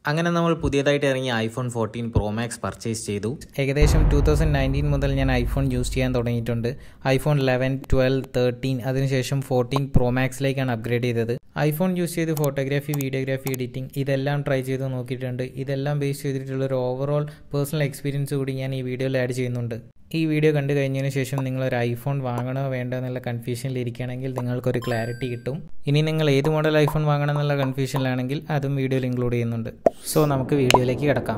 അങ്ങനെ നമ്മൾ പുതിയതായിട്ട് ഇറങ്ങിയ iPhone fourteen pro max purchase ചെയ്തു ഏകദേശം ടൂ തൗസൻഡ് നയൻറ്റീൻ മുതൽ ഞാൻ ഐഫോൺ യൂസ് ചെയ്യാൻ തുടങ്ങിയിട്ടുണ്ട് ഐഫോൺ ലെവൻ ട്വൽവ് തേർട്ടീൻ അതിനുശേഷം ഫോർട്ടീൻ പ്രോ മാക്സിലേക്കാണ് അപ്ഗ്രേഡ് ചെയ്തത് ഐഫോൺ യൂസ് ചെയ്ത് ഫോട്ടോഗ്രാഫി വീഡിയോഗ്രാഫി എഡിറ്റിംഗ് ഇതെല്ലാം ട്രൈ ചെയ്ത് നോക്കിയിട്ടുണ്ട് ഇതെല്ലാം ബേസ് ചെയ്തിട്ടുള്ള ഒരു ഓവറോൾ പേഴ്സണൽ എക്സ്പീരിയൻസ് കൂടി ഞാൻ ഈ വീഡിയോയിൽ ആഡ് ചെയ്യുന്നുണ്ട് ഈ വീഡിയോ കണ്ടു കഴിഞ്ഞതിന് ശേഷം നിങ്ങൾ ഒരു ഐഫോൺ വാങ്ങണോ വേണ്ടോ എന്നുള്ള കൺഫ്യൂഷനിൽ ഇരിക്കുകയാണെങ്കിൽ നിങ്ങൾക്കൊരു ക്ലാരിറ്റി കിട്ടും ഇനി നിങ്ങൾ ഏത് മോഡൽ ഐഫോൺ വാങ്ങണം എന്നുള്ള കൺഫ്യൂഷനിലാണെങ്കിൽ അതും വീഡിയോയിൽ ഇൻക്ലൂഡ് ചെയ്യുന്നുണ്ട് സോ നമുക്ക് വീഡിയോയിലേക്ക് കിടക്കാം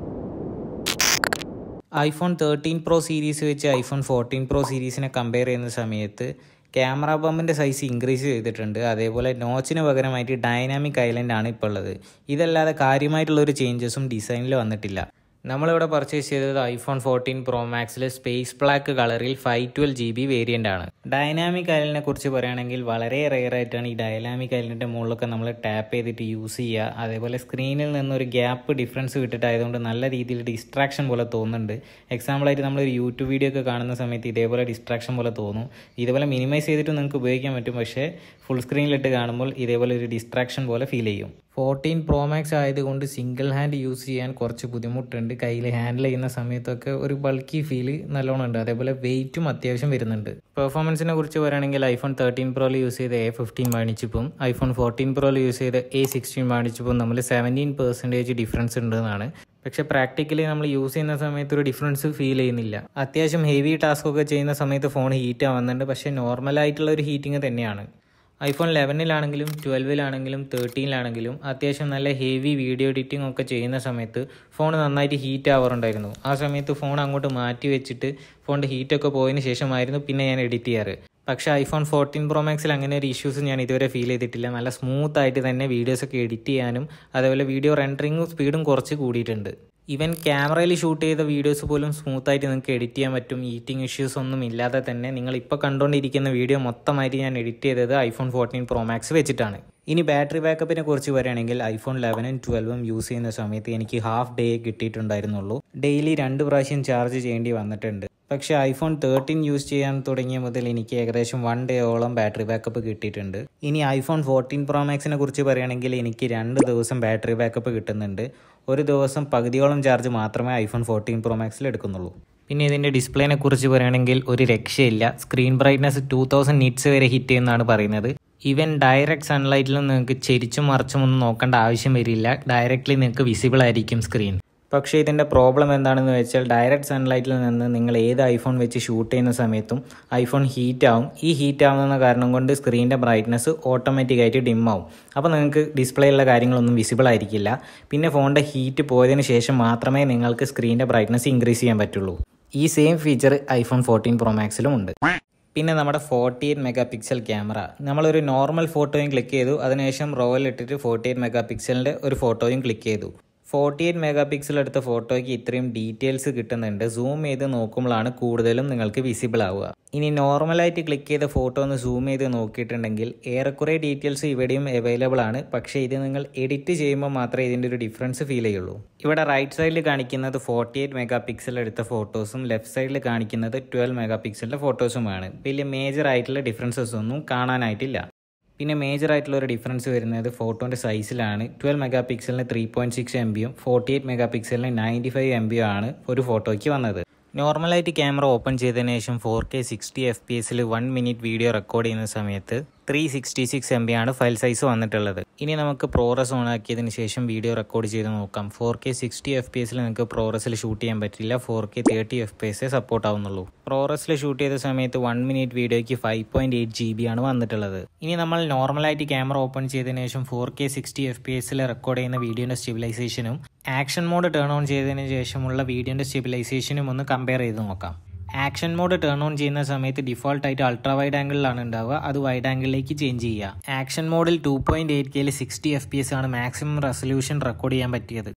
ഐഫോൺ തേർട്ടീൻ പ്രോ സീരീസ് വെച്ച് ഐഫോൺ ഫോർട്ടീൻ പ്രോ സീരീസിനെ കമ്പയർ ചെയ്യുന്ന സമയത്ത് ക്യാമറ ബമ്പിൻ്റെ സൈസ് ഇൻക്രീസ് ചെയ്തിട്ടുണ്ട് അതേപോലെ നോച്ചിന് പകരമായിട്ട് ഡൈനാമിക് ഐലൻഡ് ആണ് ഇപ്പോൾ ഉള്ളത് ഇതല്ലാതെ കാര്യമായിട്ടുള്ളൊരു ചേഞ്ചസും ഡിസൈനിൽ വന്നിട്ടില്ല നമ്മളിവിടെ പർച്ചേസ് ചെയ്തത് ഐഫോൺ ഫോർട്ടീൻ പ്രോ മാക്സിൽ സ്പേസ് ബ്ലാക്ക് കളറിൽ five twelve G B variant ആണ് ഡൈനാമിക് ഐലൻഡിനെ കുറിച്ച് പറയുകയാണെങ്കിൽ വളരെ റെയർ ആയിട്ടാണ് ഈ ഡൈനാമിക് ഐലൻഡിൻ്റെ മുകളിലൊക്കെ നമ്മൾ ടാപ്പ് ചെയ്തിട്ട് യൂസ് ചെയ്യുക അതേപോലെ സ്ക്രീനിൽ നിന്നൊരു ഗ്യാപ്പ് ഡിഫറൻസ് വിട്ടിട്ടായതുകൊണ്ട് നല്ല രീതിയിൽ ഡിസ്ട്രാക്ഷൻ പോലെ തോന്നുന്നുണ്ട് എക്സാമ്പിളായിട്ട് നമ്മളൊരു യൂട്യൂബ് വീഡിയോ ഒക്കെ കാണുന്ന സമയത്ത് ഇതേപോലെ ഡിസ്ട്രാക്ഷൻ പോലെ തോന്നും ഇതേപോലെ മിനിമൈസ് ചെയ്തിട്ട് നിങ്ങൾക്ക് ഉപയോഗിക്കാൻ പറ്റും പക്ഷേ ഫുൾ സ്ക്രീനിലിട്ട് കാണുമ്പോൾ ഇതേപോലെ ഒരു ഡിസ്ട്രാക്ഷൻ പോലെ ഫീൽ ചെയ്യും ഫോർട്ടീൻ പ്രോ മാക്സ് ആയതുകൊണ്ട് സിംഗിൾ ഹാൻഡ് യൂസ് ചെയ്യാൻ കുറച്ച് ബുദ്ധിമുട്ടുണ്ട് കയ്യിൽ ഹാൻഡിൽ ചെയ്യുന്ന സമയത്തൊക്കെ ഒരു ബൾക്കി ഫീല് നല്ലോണം ഉണ്ട് അതേപോലെ വെയിറ്റും അത്യാവശ്യം വരുന്നുണ്ട് പെർഫോമൻസിനെ കുറിച്ച് പറയുകയാണെങ്കിൽ ഐഫോൺ തേർട്ടീൻ പ്രോയിൽ യൂസ് ചെയ്ത എ ഫിഫ്റ്റീൻ മേടിച്ചപ്പം ഐഫോൺ ഫോർട്ടീൻ പ്രോയിൽ യൂസ് ചെയ്ത എ സിക്സ്റ്റീൻ മേടിച്ചപ്പം നമ്മൾ സെവൻറ്റീൻ പെർസെൻറ്റേജ് ഡിഫറൻസ് ഉണ്ടെന്നാണ് പക്ഷേ പ്രാക്ടിക്കലി നമ്മൾ യൂസ് ചെയ്യുന്ന സമയത്ത് ഒരു ഡിഫറൻസ് ഫീൽ ചെയ്യുന്നില്ല അത്യാവശ്യം ഹെവി ടാസ്ക് ഒക്കെ ചെയ്യുന്ന സമയത്ത് ഫോൺ ഹീറ്റ് ആവുന്നുണ്ട് പക്ഷേ നോർമലായിട്ടുള്ള ഒരു ഹീറ്റിംഗ് തന്നെയാണ് ഐഫോൺ ലെവനിലാണെങ്കിലും ട്വൽവിലാണെങ്കിലും തേർട്ടീനിലാണെങ്കിലും അത്യാവശ്യം നല്ല ഹെവി വീഡിയോ എഡിറ്റിംഗ് ഒക്കെ ചെയ്യുന്ന സമയത്ത് ഫോൺ നന്നായിട്ട് ഹീറ്റ് ആവാറുണ്ടായിരുന്നു ആ സമയത്ത് ഫോൺ അങ്ങോട്ട് മാറ്റി വെച്ചിട്ട് ഫോണിൻ്റെ ഹീറ്റൊക്കെ പോയതിന് ശേഷമായിരുന്നു പിന്നെ ഞാൻ എഡിറ്റ് ചെയ്യാറ് പക്ഷേ ഐഫോൺ ഫോർട്ടീൻ പ്രോ മാക്സിൽ അങ്ങനെ ഒരു ഇഷ്യൂസ് ഞാൻ ഇതുവരെ ഫീൽ ചെയ്തിട്ടില്ല നല്ല സ്മൂത്ത് ആയിട്ട് തന്നെ വീഡിയോസൊക്കെ എഡിറ്റ് ചെയ്യാനും അതേപോലെ വീഡിയോ റെൻഡറിങ്ങും സ്പീഡും കുറച്ച് കൂടിയിട്ടുണ്ട് ഈവൻ ക്യാമറയിൽ ഷൂട്ട് ചെയ്ത വീഡിയോസ് പോലും സ്മൂത്തായിട്ട് നിങ്ങൾക്ക് എഡിറ്റ് ചെയ്യാൻ പറ്റും ഈറ്റിംഗ് ഇഷ്യൂസ് ഒന്നും ഇല്ലാതെ തന്നെ നിങ്ങൾ ഇപ്പോൾ കണ്ടുകൊണ്ടിരിക്കുന്ന വീഡിയോ മൊത്തമായിട്ട് ഞാൻ എഡിറ്റ് ചെയ്തത് ഐഫോൺ ഫോർട്ടീൻ പ്രോ മാക്സ് വെച്ചിട്ടാണ് ഇനി ബാറ്ററി ബാക്കപ്പിനെ കുറിച്ച് പറയുകയാണെങ്കിൽ ഐഫോൺ ലെവനും ട്വൽവും യൂസ് ചെയ്യുന്ന സമയത്ത് എനിക്ക് ഹാഫ് ഡേ കിട്ടിയിട്ടുണ്ടായിരുന്നുള്ളൂ ഡെയിലി രണ്ട് പ്രാവശ്യം ചാർജ് ചെയ്യേണ്ടി വന്നിട്ടുണ്ട് പക്ഷേ ഐഫോൺ തേർട്ടീൻ യൂസ് ചെയ്യാൻ തുടങ്ങിയ മുതൽ എനിക്ക് ഏകദേശം വൺ ഡേ ഓളം ബാറ്ററി ബാക്കപ്പ് കിട്ടിയിട്ടുണ്ട് ഇനി ഐഫോൺ ഫോർട്ടീൻ പ്രോ മാക്സിനെ കുറിച്ച് പറയുകയാണെങ്കിൽ എനിക്ക് രണ്ട് ദിവസം ബാറ്ററി ബാക്കപ്പ് കിട്ടുന്നുണ്ട് ഒരു ദിവസം പകുതിയോളം ചാർജ് മാത്രമേ ഐഫോൺ ഫോർട്ടീൻ പ്രോ മാക്സിൽ എടുക്കുന്നുള്ളൂ പിന്നെ ഇതിൻ്റെ ഡിസ്പ്ലേനെ കുറിച്ച് പറയുകയാണെങ്കിൽ ഒരു രക്ഷയില്ല screen brightness two thousand nits വരെ ഹിറ്റ് ചെയ്യുന്നതാണ് പറയുന്നത് ഈവൻ ഡയറക്റ്റ് സൺലൈറ്റിലും നിങ്ങൾക്ക് ചെരിച്ചും മറിച്ചും ഒന്നും നോക്കേണ്ട ആവശ്യം വരില്ല ഡയറക്റ്റ്ലി നിങ്ങൾക്ക് വിസിബിൾ ആയിരിക്കും സ്ക്രീൻ പക്ഷേ ഇതിൻ്റെ പ്രോബ്ലം എന്താണെന്ന് വെച്ചാൽ ഡയറക്റ്റ് സൺലൈറ്റിൽ നിന്ന് നിങ്ങൾ ഏത് ഐഫോൺ വെച്ച് ഷൂട്ട് ചെയ്യുന്ന സമയത്തും ഐഫോൺ ഹീറ്റ് ആവും ഈ ഹീറ്റ് ആവുന്ന കാരണം കൊണ്ട് സ്ക്രീനിൻ്റെ ബ്രൈറ്റ്നസ് ഓട്ടോമാറ്റിക്കായിട്ട് ഡിം ആവും അപ്പോൾ നിങ്ങൾക്ക് ഡിസ്പ്ലേയിലുള്ള കാര്യങ്ങളൊന്നും വിസിബിൾ ആയിരിക്കില്ല പിന്നെ ഫോണിൻ്റെ ഹീറ്റ് പോയതിന് ശേഷം മാത്രമേ നിങ്ങൾക്ക് സ്ക്രീനിൻ്റെ ബ്രൈറ്റ്നസ് ഇൻക്രീസ് ചെയ്യാൻ പറ്റുള്ളൂ ഈ same feature iPhone fourteen pro മാക്സിലും ഉണ്ട് പിന്നെ നമ്മുടെ forty eight megapixel camera നമ്മളൊരു നോർമൽ ഫോട്ടോയും ക്ലിക്ക് ചെയ്തു അതിനുശേഷം റോയിൽ ഇട്ടിട്ട് ഫോർട്ടി എയ്റ്റ് മെഗാ പിക്സലിൻ്റെ ഒരു ഫോട്ടോയും ക്ലിക്ക് ചെയ്തു ഫോർട്ടി എയ്റ്റ് മെഗാ പിക്സൽ എടുത്ത ഫോട്ടോയ്ക്ക് ഇത്രയും ഡീറ്റെയിൽസ് കിട്ടുന്നുണ്ട് സൂം ചെയ്ത് നോക്കുമ്പോഴാണ് കൂടുതലും നിങ്ങൾക്ക് വിസിബിൾ ആവുക ഇനി നോർമലായിട്ട് ക്ലിക്ക് ചെയ്ത ഫോട്ടോ ഒന്ന് സൂം ചെയ്ത് നോക്കിയിട്ടുണ്ടെങ്കിൽ ഏറെക്കുറെ ഡീറ്റെയിൽസ് ഇവിടെയും അവൈലബിൾ ആണ് പക്ഷേ ഇത് നിങ്ങൾ എഡിറ്റ് ചെയ്യുമ്പോൾ മാത്രമേ ഇതിൻ്റെ ഒരു ഡിഫറൻസ് ഫീൽ ചെയ്യുള്ളൂ ഇവിടെ റൈറ്റ് സൈഡിൽ കാണിക്കുന്നത് ഫോർട്ടി എയ്റ്റ് മെഗാ പിക്സൽ എടുത്ത ഫോട്ടോസും ലെഫ്റ്റ് സൈഡിൽ കാണിക്കുന്നത് ട്വൽവ് മെഗാ പിക്സലിൻ്റെ ഫോട്ടോസുമാണ് വലിയ മേജർ ആയിട്ടുള്ള ഡിഫറൻസസ് ഒന്നും കാണാനായിട്ടില്ല പിന്നെ മേജർ ആയിട്ടുള്ള ഒരു ഡിഫറൻസ് വരുന്നത് ഫോട്ടോൻ്റെ സൈസിലാണ് twelve megapixel three point six M ബിയും forty eight megapixel ninety five M ബിയും ആണ് ഒരു ഫോട്ടോയ്ക്ക് വന്നത് നോർമലായിട്ട് ക്യാമറ ഓപ്പൺ ചെയ്തതിന് ശേഷം four K sixty F P എസിൽ വൺ മിനിറ്റ് വീഡിയോ റെക്കോർഡ് ചെയ്യുന്ന സമയത്ത് three sixty six M B ആണ് ഫയൽ സൈസ് വന്നിട്ടുള്ളത് ഇനി നമുക്ക് പ്രോറസ് ഓൺ ആക്കിയതിന് ശേഷം വീഡിയോ റെക്കോർഡ് ചെയ്ത് നോക്കാം four K sixty F P എസിൽ നിങ്ങൾക്ക് പ്രോറസിൽ ഷൂട്ട് ചെയ്യാൻ പറ്റില്ല four K thirty F P എസേ സപ്പോർട്ട് ആവുന്നുള്ളൂ പ്രോറസിൽ ഷൂട്ട് ചെയ്ത സമയത്ത് വൺ മിനിറ്റ് വീഡിയോയ്ക്ക് five point eight G B ആണ് വന്നിട്ടുള്ളത് ഇനി നമ്മൾ നോർമലായിട്ട് ക്യാമറ ഓപ്പൺ ചെയ്തതിന് ശേഷം four K sixty F P എസിൽ റെക്കോർഡ് ചെയ്യുന്ന വീഡിയോയുടെ സ്റ്റെബിലൈസേഷനും ആക്ഷൻ മോഡ് ടേൺ ഓൺ ചെയ്തതിന് ശേഷമുള്ള വീഡിയോയുടെ സ്റ്റെബിലൈസേഷനും ഒന്ന് കമ്പയർ ചെയ്ത് നോക്കാം ആക്ഷൻ മോഡ് ടേൺ ഓൺ ചെയ്യുന്ന സമയത്ത് ഡിഫോൾട്ട് ആയിട്ട് അൾട്രാ വൈഡ് ആംഗിളിലാണ് ഉണ്ടാവുക അത് വൈഡ് ആംഗിളിലേക്ക് ചേഞ്ച് ചെയ്യുക ആക്ഷൻ മോഡിൽ ടു പോയിന്റ് എയ്റ്റ് കെയിൽ സിക്സ്റ്റി എഫ് പി എസ് ആണ് മാക്സിമം റെസൊല്യൂഷൻ റെക്കോർഡ് ചെയ്യാൻ പറ്റിയത്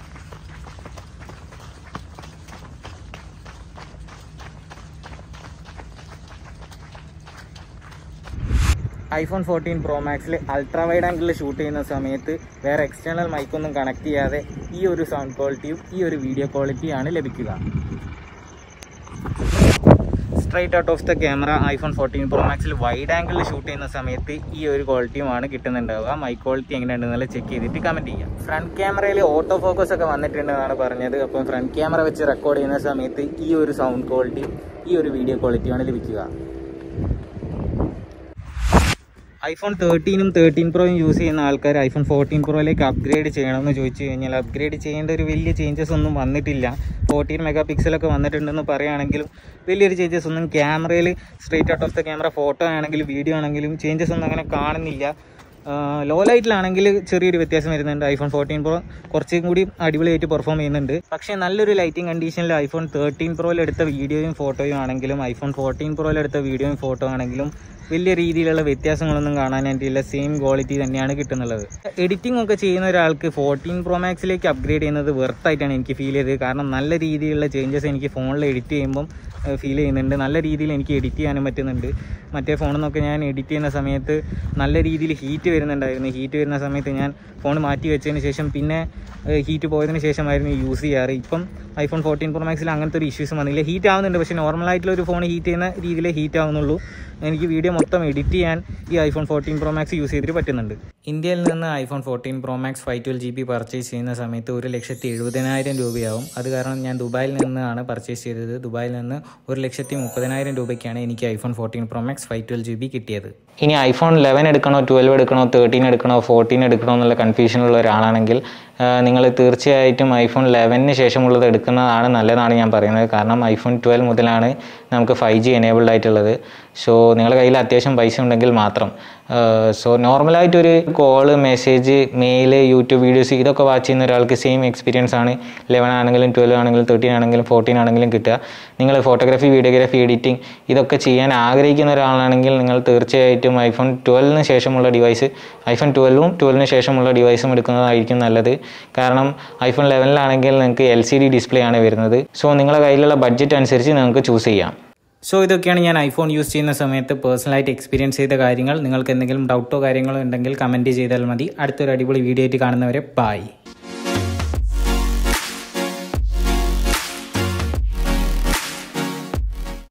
ഐഫോൺ ഫോർട്ടീൻ പ്രോ മാക്സിൽ അൾട്രാ വൈഡ് ആംഗിളിൽ ഷൂട്ട് ചെയ്യുന്ന സമയത്ത് വേറെ എക്സ്റ്റേണൽ മൈക്കൊന്നും കണക്ട് ചെയ്യാതെ ഈ ഒരു സൗണ്ട് ക്വാളിറ്റിയും ഈ ഒരു വീഡിയോ ക്വാളിറ്റിയാണ് ലഭിക്കുക straight out of the camera iPhone fourteen pro മാക്സിൽ വൈഡ് ആംഗിളിൽ ഷൂട്ട് ചെയ്യുന്ന സമയത്ത് ഈ ഒരു ക്വാളിറ്റിയുമാണ് കിട്ടുന്നുണ്ടാവുക മൈ ക്വാളിറ്റി എങ്ങനെയുണ്ടെന്നുള്ള ചെക്ക് ചെയ്തിട്ട് കമൻറ്റ് ചെയ്യാം ഫ്രണ്ട് ക്യാമറയിൽ ഓട്ടോ ഫോക്കസ് ഒക്കെ വന്നിട്ടുണ്ടെന്നാണ് പറഞ്ഞത് അപ്പം ഫ്രണ്ട് ക്യാമറ വെച്ച് റെക്കോർഡ് ചെയ്യുന്ന സമയത്ത് ഈ ഒരു സൗണ്ട് ക്വാളിറ്റി ഈ ഒരു വീഡിയോ ക്വാളിറ്റിയാണ് ലഭിക്കുക ഐഫോൺ തേർട്ടീനും തേർട്ടീൻ പ്രോയും യൂസ് ചെയ്യുന്ന ആൾക്കാർ ഐഫോൺ ഫോർട്ടീൻ പ്രോയിലേക്ക് അപ്ഗ്രേഡ് ചെയ്യണമെന്ന് ചോദിച്ചു കഴിഞ്ഞാൽ അപ്ഗ്രേഡ് ചെയ്യേണ്ട ഒരു വലിയ ചേഞ്ചസ് ഒന്നും വന്നിട്ടില്ല ഫോർട്ടീൻ മെഗാ പിക്സലൊക്കെ വന്നിട്ടുണ്ടെന്ന് പറയുകയാണെങ്കിലും വലിയൊരു ചേഞ്ചസ് ഒന്നും ക്യാമറയിൽ straight out of the camera photo ആണെങ്കിലും വീഡിയോ ആണെങ്കിലും ചേഞ്ചസ് ഒന്നും അങ്ങനെ കാണുന്നില്ല ലോ ലൈറ്റിലാണെങ്കിൽ ചെറിയൊരു വ്യത്യാസം വരുന്നുണ്ട് ഐഫോൺ ഫോർട്ടീൻ പ്രോ കുറച്ചും കൂടി അടിപൊളിയായിട്ട് പെർഫോം ചെയ്യുന്നുണ്ട് പക്ഷേ നല്ലൊരു ലൈറ്റിംഗ് കണ്ടീഷനിൽ ഐഫോൺ തേർട്ടീൻ പ്രോയിൽ എടുത്ത വീഡിയോയും ഫോട്ടോയും ആണെങ്കിലും ഐഫോൺ ഫോർട്ടീൻ പ്രോയിൽ എടുത്ത വീഡിയോയും ഫോട്ടോ ആണെങ്കിലും വലിയ രീതിയിലുള്ള വ്യത്യാസങ്ങളൊന്നും കാണാനായിട്ടില്ല സെയിം ക്വാളിറ്റി തന്നെയാണ് കിട്ടുന്നുള്ളത് എഡിറ്റിംഗ് ഒക്കെ ചെയ്യുന്ന ഒരാൾക്ക് ഫോർട്ടീൻ പ്രോ മാക്സിലേക്ക് അപ്ഗ്രേഡ് ചെയ്യുന്നത് വെർത്തായിട്ടാണ് എനിക്ക് ഫീൽ ചെയ്തത് കാരണം നല്ല രീതിയിലുള്ള ചേഞ്ചസ് എനിക്ക് ഫോണിൽ എഡിറ്റ് ചെയ്യുമ്പം ഫീൽ ചെയ്യുന്നുണ്ട് നല്ല രീതിയിൽ എനിക്ക് എഡിറ്റ് ചെയ്യാനും പറ്റുന്നുണ്ട് മറ്റേ ഫോണിൽ നിന്നൊക്കെ ഞാൻ എഡിറ്റ് ചെയ്യുന്ന സമയത്ത് നല്ല രീതിയിൽ ഹീറ്റ് വരുന്നുണ്ടായിരുന്നു ഹീറ്റ് വരുന്ന സമയത്ത് ഞാൻ ഫോൺ മാറ്റി വെച്ചതിന് ശേഷം പിന്നെ ഹീറ്റ് പോയതിന് ശേഷമായിരുന്നു യൂസ് ചെയ്യാറ് ഇപ്പം ഐഫോൺ ഫോർട്ടീൻ പ്രോ മാക്സിൽ അങ്ങനത്തെ ഒരു ഇഷ്യൂസ് വന്നില്ല ഹീറ്റ് ആവുന്നുണ്ട് പക്ഷേ നോർമലായിട്ടുള്ള ഒരു ഫോൺ ഹീറ്റ് ചെയ്യുന്ന രീതിയിലേ ഹീറ്റ് ആവുന്നുള്ളൂ എനിക്ക് വീഡിയോ മൊത്തം എഡിറ്റ് ചെയ്യാൻ ഈ iPhone fourteen pro max use ചെയ്തിട്ട് പറ്റുന്നുണ്ട് ഇന്ത്യയിൽ നിന്ന് iPhone fourteen pro max five twelve G B purchase ചെയ്യുന്ന സമയത്ത് ഒരു ലക്ഷത്തി എഴുപതിനായിരം രൂപയാവും അത് കാരണം ഞാൻ ദുബായിൽ നിന്നാണ് പർച്ചേസ് ചെയ്തത് ദുബായിൽ നിന്ന് ഒരു ലക്ഷത്തി മുപ്പതിനായിരം രൂപയ്ക്കാണ് എനിക്ക് iPhone fourteen pro max five twelve G B കിട്ടിയത് ഇനി ഐഫോൺ ലെവൻ എടുക്കണോ ട്വൽവ് എടുക്കണോ തേർട്ടീൻ എടുക്കണോ ഫോർട്ടീൻ എടുക്കണോ എന്നുള്ള കൺഫ്യൂഷനുള്ള ഒരാളാണെങ്കിൽ നിങ്ങൾ തീർച്ചയായിട്ടും ഐഫോൺ ലെവനിന് ശേഷമുള്ളത് എടുക്കുന്നതാണ് നല്ലതാണ് ഞാൻ പറയുന്നത് കാരണം ഐഫോൺ ട്വൽവ് മുതലാണ് നമുക്ക് ഫൈവ് ജി എനേബിൾഡ് ആയിട്ടുള്ളത് സോ നിങ്ങളുടെ കയ്യിൽ അത്യാവശ്യം പൈസ ഉണ്ടെങ്കിൽ മാത്രം സോ നോർമലായിട്ടൊരു call message mail YouTube videos ഇതൊക്കെ വാച്ച് ചെയ്യുന്ന ഒരാൾക്ക് സെയിം എക്സ്പീരിയൻസ് ആണ് ലെവൻ ആണെങ്കിലും ട്വൽവ് ആണെങ്കിലും തേർട്ടീൻ ആണെങ്കിലും ഫോർട്ടീൻ ആണെങ്കിലും കിട്ടുക നിങ്ങൾ ഫോട്ടോഗ്രാഫി വീഡിയോഗ്രാഫി എഡിറ്റിംഗ് ഇതൊക്കെ ചെയ്യാൻ ആഗ്രഹിക്കുന്ന ഒരാളാണെങ്കിൽ നിങ്ങൾ തീർച്ചയായിട്ടും ഐഫോൺ ട്വൽവിന് ശേഷമുള്ള ഡിവൈസ് ഐഫോൺ ട്വൽവും ട്വൽവിന് ശേഷമുള്ള ഡിവൈസും എടുക്കുന്നതായിരിക്കും നല്ലത് കാരണം ഐഫോൺ ലെവനിലാണെങ്കിൽ നിങ്ങൾക്ക് എൽ സി ഡി ഡിസ്പ്ലേ ആണ് വരുന്നത് സോ നിങ്ങളുടെ കയ്യിലുള്ള ബഡ്ജറ്റ് അനുസരിച്ച് നിങ്ങൾക്ക് ചൂസ് ചെയ്യാം സോ ഇതൊക്കെയാണ് ഞാൻ ഐഫോൺ യൂസ് ചെയ്യുന്ന സമയത്ത് പേഴ്സണലായിട്ട് എക്സ്പീരിയൻസ് ചെയ്ത കാര്യങ്ങൾ നിങ്ങൾക്ക് എന്തെങ്കിലും ഡൗട്ടോ കാര്യങ്ങളോ ഉണ്ടെങ്കിൽ കമൻറ്റ് ചെയ്താൽ മതി അടുത്തൊരു അടിപൊളി വീഡിയോ ആയിട്ട് കാണുന്നവരെ ബൈ